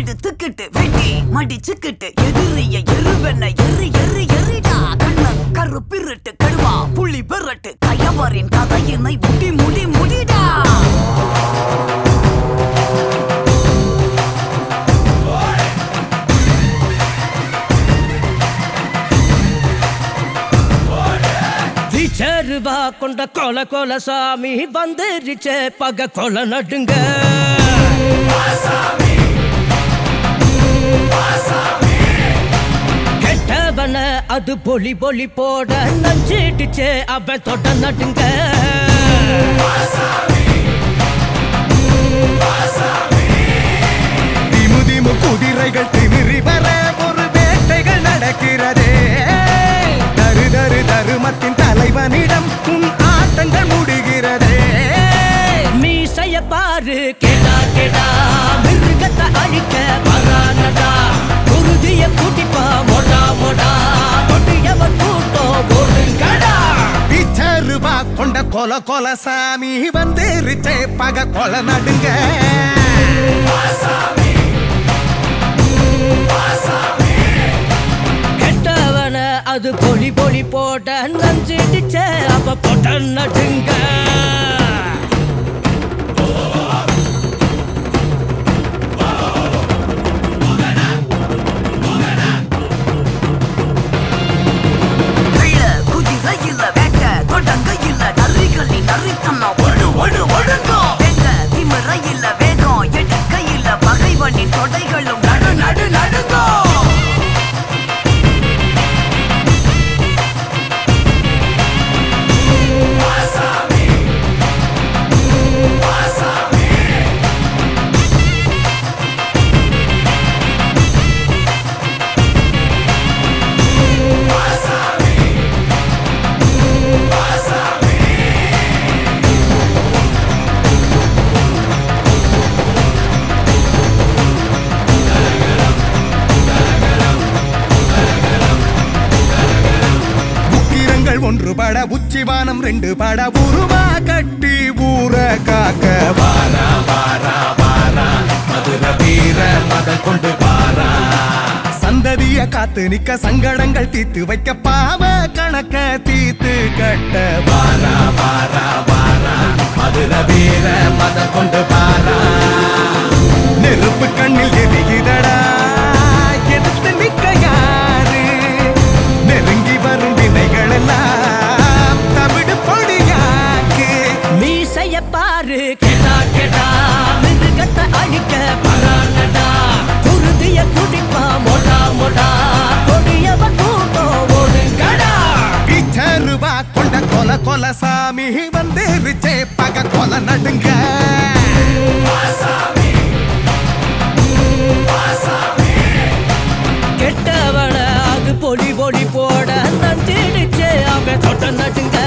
எடுத்துக்கிட்டு வெட்டி மடிச்சுக்கிட்டு எதிரிய எருவென்ன எரி எரி எரிடா கண்ண கருப்பிருட்டு கடுவா புள்ளி பெறட்டு கயவரின் கதையினை முடி முடி முடிடா விச்சருவா கொண்ட கொல கொல சாமி வந்துருச்சே பக கொல நடுங்க கெட்டவன அது பொலி பொலி போட நஞ்சிடுச்சே அவன் தொட நடுங்க திமு திமு குதிரைகள் திமிரி வர ஒரு வேட்டைகள் நடக்கிறதே தரு தரு தருமத்தின் தலைவனிடம் உன் ஆட்டங்கள் முடிகிறதே மீசைய பாரு கேடா கேடா மிருகத்தை அழிக்க வரானடா குருதிய கூட்டிப்பா மொடா மொடா கொடியவன் கூட்டம் ஓடுங்கடா பிச்சருவா கொண்ட கொல கொல சாமி வந்துருச்சே பக கொல நடுங்க கெட்டவன அது பொலி பொலி போட்ட நஞ்சிடுச்சே அவ போட்ட நடுங்க இல்ல குதிரை இல்ல வேட்ட தொடங்க இல்ல நரிகளின் நரித்தனம் ஒழு ஒழு ஒழுங்கோ எங்க திமிர இல்ல வேகம் எடுக்க இல்ல பகைவனின் தொடைகளும் நடு நடு நடுங்கோ உக்கிரங்கள் ஒன்று பட உச்சிவானம் ரெண்டு பட உருவா கட்டி ஊர காக்க வாரா வாரா வாரா மதுர வீர மத கொண்டு வாரா சந்ததிய காத்து நிக்க சங்கடங்கள் தீத்து வைக்க பாவ கணக்க தீத்து கட்ட வாரா வாரா வாரா மதுர வீர மத கொண்டு வாரா நெருப்பு கண்ணில் எரிகிறடா எதிர்த்து நிக்க யாரு நெருங்கி வரும் வினைகள் எல்லாம் தமிழ் பொடியாக்கு மீசைய பாரு கேட்டா கேட்டா மிருகத்தை அழிக்க வரானடா குருதிய குடிப்பா மொடா மொடா கொடியவன் கூட்டம் ஓடுங்கடா பிச்சருவா கொண்ட கொல கொல சாமி வந்துருச்சே பக கொல நடுங்க கெட்டவன அது பொடி பொடி போட நஞ்சிடுச்சே அவன் தொட்ட நடுங்க